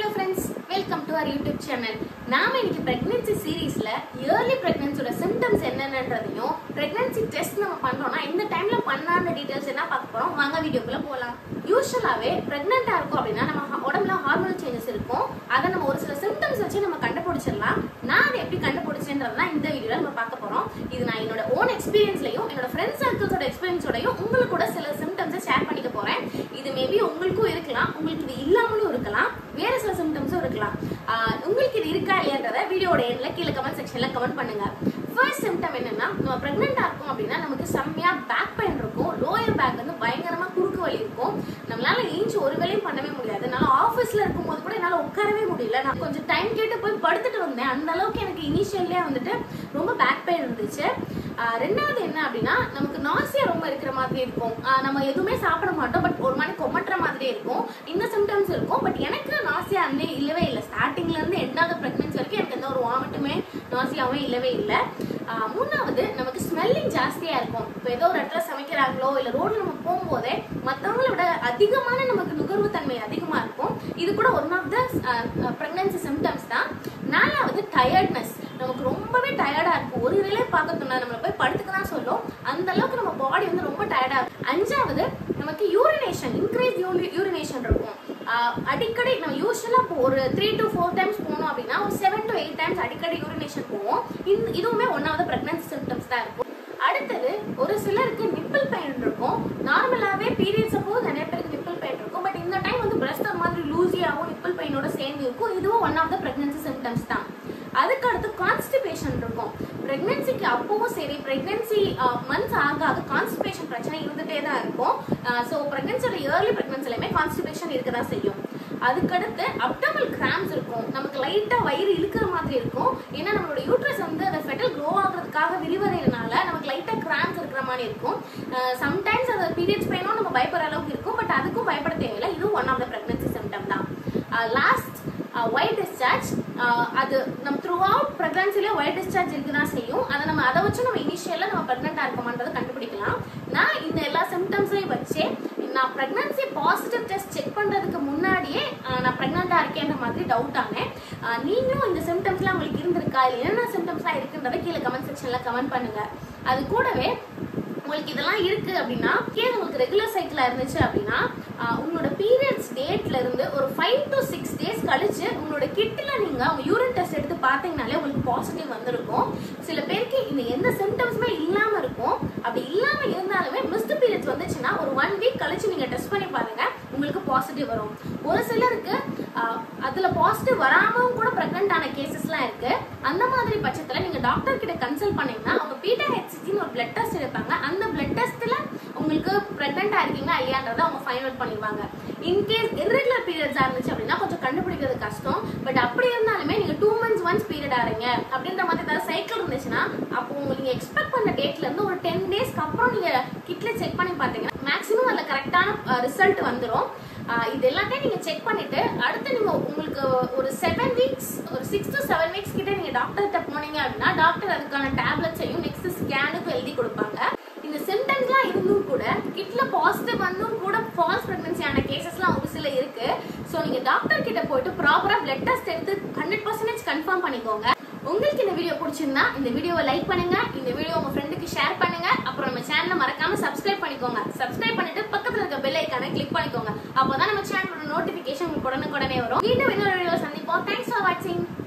friends welcome to our YouTube channel நாம இன்னைக்கு pregnancy சீரீஸ்ல இயர்லி பிரெக்னன்சியோட சிம்டம்ஸ் என்னென்னன்றதையும் பிரெக்னன்சி டெஸ்ட் நம்ம பண்றோம்னா இந்த டைம்ல பண்ணாத டீடைல்ஸ் என்ன பார்க்க போறோம் வாங்க வீடியோக்குள்ள போலாம் யூஸ்வலாவே பிரெக்னெண்டா இருக்கும் அப்படின்னா நம்ம ஹா- உடம்புல ஹார்மோனல் சேஞ்சஸ் இருக்கும் அதை நம்ம ஒரு சில சிம்டம்ஸ் வச்சு நம்ம கண்டுபிடிச்சிடலாம் நான் அதை எப்படி கண்டுபிடிச்சேன்றதுதான் இந்த வீடியோல நம்ம பார்க்க போறோம் இது நான் என்னோட ஓன் எக்ஸ்பீரியன்ஸ்லயும் என்னோட ஃப்ரெண்ட்ஸ் சர்க்கிள்ஸோட எக்ஸ்பீரியன்ஸோடயும் உங்களுக்கு கூட சில சிம்டம்ஸை ஷேர் பண்ணிக்க போறேன் இது மேபி உங்களுக்கும் இருக்கலாம் உங்களுக்கு இது இல்லாமலும் இருக்கலாம் வேற சில சிம்டம்ஸும் இருக்கலாம் ஆஹ் உங்களுக்கு இது இருக்கா இல்லையான்றத வீடியோட எண்ணில் கீழே கமெண்ட் செக்ஷன்ல கமெண்ட் பண்ணுங்க ஃபர்ஸ்ட் சிம்டம் என்னன்னா நம்ம பிரெக்னெண்டா இருக்கும் அப்படின்னா நமக்கு செம்மையா பேக் பெயின் இருக்கும் லோயர் பேக் வந்து பயங்கரமா குறுக்கு வலி இருக்கும் நம்மளால ஏஞ்சி ஒரு வேலையும் பண்ணவே முடியாது என்னால ஆஃபீஸ்ல இருக்கும்போது கூட என்னால உட்காரவே முடியல நான் கொஞ்சம் டைம் கேட்டு போய் படுத்துட்டு வந்தேன் அந்த அளவுக்கு எனக்கு இனிஷியல்லே வந்துட்டு ரொம்ப பேக் பெயின் இருந்துச்சு ஆஹ் ரெண்டாவது என்ன அப்படின்னா நமக்கு நாசியா ரொம்ப இருக்கிற மாதிரி இருக்கும் ஆஹ் நம்ம எதுவுமே சாப்பிட மாட்டோம் பட் ஒரு மாதிரி கொமட்டுற மாதிரியே இருக்கும் இந்த சிம்டம்ஸ் இருக்கும் பட் எனக்கு நாசியா வந்து இல்லவே இல்லை ஸ்டார்டிங்ல இருந்து எண்டாவது பிரெக்னன்சி வரைக்கும் எனக்கு எந்த ஒரு வாமிட்டுமே நாசியாவும் இல்லவே இல்லை ஆஹ் மூணாவது நமக்கு ஸ்மெல்லிங் ஜாஸ்தியா இருக்கும் இப்போ ஏதோ ஒரு இடத்துல சமைக்கிறாங்களோ இல்ல ரோட்ல நம்ம போகும்போதே மத்தவங்கள விட அதிகமான நமக்கு நுகர்வு தன்மை அதிகமா இருக்கும் இது கூட one of the pregnancy symptoms தான் நாலாவது டயர்ட்னஸ் நமக்கு ரொம்பவே டயர்டா இருக்கும் ஒரு வேலையை பார்க்க தோணாது நம்மள போய் படுத்துக்க தான் சொல்லும் அந்த அளவுக்கு நம்ம பாடி வந்து ரொம்ப டயர்டா இருக்கும் அஞ்சாவது நமக்கு யூரினேஷன் இன்க்ரீஸ் யூரினேஷன் இருக்கும் ஆஹ் அடிக்கடி நம்ம யூஸ்வலா இப்போ ஒரு த்ரீ டு ஃபோர் டைம்ஸ் போனோம் அப்படின்னா ஒரு செவன் டு எயிட் டைம்ஸ் அடிக்கடி யூரினேஷன் போவோம் இந்த- இதுவுமே one of the pregnancy symptoms தான் இருக்கும் அடுத்தது ஒரு சிலருக்கு நிப்பிள் பெயின் இருக்கும் நார்மலாவே பீரியட்ஸ் அப்போ நிறைய பேருக்கு நிப்பிள் பெயின் இருக்கும் பட் இந்த டைம் வந்து பிரஸ்ட் மாதிரி லூசியாகவும் நிப்பிள் பெயினோட சேர்ந்து இருக்கும் இதுவும் one of the pregnancy symptoms தான் அதுக்கு அடுத்து கான்ஸ்டிபேஷன் இருக்கும் பிரெக்னன்சிக்கு அப்பவும் சரி பிரெக்னன்சி மந்த்ஸ் ஆக ஆக கான்ஸ்டிபேஷன் பிரச்சனை இருந்துட்டே தான் இருக்கும் ஸோ பிரெக்னன்சியோட இயர்லி பிரெக்னன்சிலையுமே கான்ஸ்டிபேஷன் இருக்க தான் செய்யும் அதுக்கடுத்து அப்டமல் கிராம்ஸ் இருக்கும் நமக்கு லைட்டா வயிறு இழுக்கிற மாதிரி இருக்கும் ஏன்னா நம்மளோட யூட்ரஸ் வந்து அந்த ஃபெட்டல் க்ரோ ஆகுறதுக்காக விரிவடைறதுனால நமக்கு லைட்டா கிராம்ஸ் இருக்கிற மாதிரி இருக்கும் சம்டைம்ஸ் அது பீரியட்ஸ் பெயினும் நம்ம பயப்படுற அளவுக்கு இருக்கும் பட் அதுக்கும் பயப்பட தேவையில்லை இதுவும் one of the pregnancy symptom தான் லாஸ்ட் ஒயிட் டிஸ்சார்ஜ் அது நம்ம த்ரூ அவுட் ப்ரெக்னன்சிலே ஒயிட் டிஸ்சார்ஜ் இருக்கு தான் செய்யும் அதை நம்ம அதை வச்சு நம்ம இனிஷியலாக நம்ம ப்ரெக்னெண்ட்டாக இருக்கோமான்றதை கண்டுபிடிக்கலாம் நான் இந்த எல்லா சிம்டம்ஸையும் வச்சு நான் ப்ரெக்னன்சி பாசிட்டிவ் டெஸ்ட் செக் பண்ணுறதுக்கு முன்னாடியே ஆஹ் நான் ப்ரெக்னெண்ட்டாக இருக்கேன்ற மாதிரி டவுட் ஆனேன் ஆஹ் நீங்களும் இந்த சிம்டம்ஸ்லாம் உங்களுக்கு இருந்திருக்கா இல்லை என்னென்ன சிம்டம்ஸ்லாம் இருக்குன்றதை கீழே கமெண்ட் செக்ஷனில் கமெண்ட் பண்ணுங்க அது கூடவே உங்களுக்கு இதெல்லாம் இருக்கு அப்படின்னா கேஸ் உங்களுக்கு ரெகுலர் சைக்கிளா இருந்துச்சு அப்படின்னா ஆஹ் உங்களோட பீரியட்ஸ் டேட்ல இருந்து ஒரு ஃபைவ் டு சிக்ஸ் டேஸ் கழிச்சு உங்களோட கிட்ல நீங்க உங்க யூரின் டெஸ்ட் எடுத்து பார்த்தீங்கனாலே உங்களுக்கு பாசிட்டிவ் வந்திருக்கும் சில பேருக்கு இந்த எந்த சிம்டம்ஸுமே இல்லாம இருக்கும் அப்படி இல்லாம இருந்தாலுமே மிஸ்ட் பீரியட்ஸ் வந்துச்சுன்னா ஒரு ஒன் வீக் கழிச்சு நீங்க டெஸ்ட் பண்ணி பாருங்க உங்களுக்கு பாசிட்டிவ் வரும் ஒரு சிலருக்கு ஆஹ் அதுல பாசிட்டிவ் வராமவும் கூட பிரெக்னென்ட் ஆன கேசஸ்லாம் இருக்கு அந்த மாதிரி பட்சத்துல நீங்க டாக்டர் கிட்ட கன்சல்ட் பண்ணீங்கன்னா அவங்க பீட்டா ஹெச்சின்னு ஒரு பிளட் டெஸ்ட் எடுப்பாங்க அந்த பிளட் டெஸ்ட்ல உங்களுக்கு பிரெக்னெண்டா இருக்கீங்களா இல்லையான்றதை அவங்க ஃபைண்ட் அவுட் பண்ணிடுவாங்க இன்கேஸ் irregular பீரியட்ஸா இருந்துச்சு அப்படின்னா கொஞ்சம் கண்டுபிடிக்கிறது கஷ்டம் பட் அப்படி இருந்தாலுமே நீங்க டூ மந்த்ஸ் ஒன்ஸ் பீரியட் ஆறீங்க அப்படின்ற மாதிரி ஏதாவது சைக்கிள் இருந்துச்சுன்னா அப்போ உங்களுக்கு நீங்க எக்ஸ்பெக்ட் பண்ண டேட்ல இருந்து ஒரு டென் டேஸ்க்கு அப்புறம் நீங்க கிட்ல செக் பண்ணி பார்த்தீங்கன்னா மேக்ஸிமம் அதுல கரெக்டான ரிசல்ட் வந்துடும் ஆஹ் இது எல்லாத்தையும் நீங்க செக் பண்ணிட்டு அடுத்து நீங்க உங்களுக்கு ஒரு செவன் வீக்ஸ் ஒரு சிக்ஸ் டு செவன் வீக்ஸ் கிட்ட நீங்க டாக்டர்கிட்ட போனீங்க அப்படின்னா டாக்டர் அதுக்கான டேப்லெட்ஸையும் நெக்ஸ்ட் ஸ்கேனுக்கு எழுதி கொடுப்பாங்க இந்த சிம்டம்ஸ்லாம் இருந்தும் கூட கிட்ல பாசிட்டிவ் வந்தும் கூட ஃபால்ஸ் பிரெக்னன்சி ஆன கேசஸ்லாம் ஒரு சில இருக்கு ஸோ நீங்க டாக்டர் கிட்ட போயிட்டு ப்ராப்பரா பிளட் டெஸ்ட் எடுத்து ஹண்ட்ரட் பர்சன்டேஜ் கன்ஃபார்ம் பண்ணிக்கோங்க உங்களுக்கு இந்த வீடியோ பிடிச்சிருந்தா இந்த வீடியோவை லைக் பண்ணுங்க இந்த வீடியோ உங்க ஃப்ரெண்டுக்கு ஷேர் பண்ணுங்க அப்புறம் நம்ம சேனலை மறக்காம சப்ஸ்கிரைப் பண்ணிக்கோங்க சப்ஸ்கிரைப் பண்ணிட்டு பக்கத்துல இருக்க பெல் ஐக்கானை கிளிக் பண்ணிக்கோங்க அப்போதான் நம்ம சேனலோட நோட்டிபிகேஷன் உங்களுக்கு உடனுக்குடனே வரும் வீடியோ இன்னொரு வீடியோ சந்திப்போம் தேங்க்ஸ் ஃபார் வாட்சிங்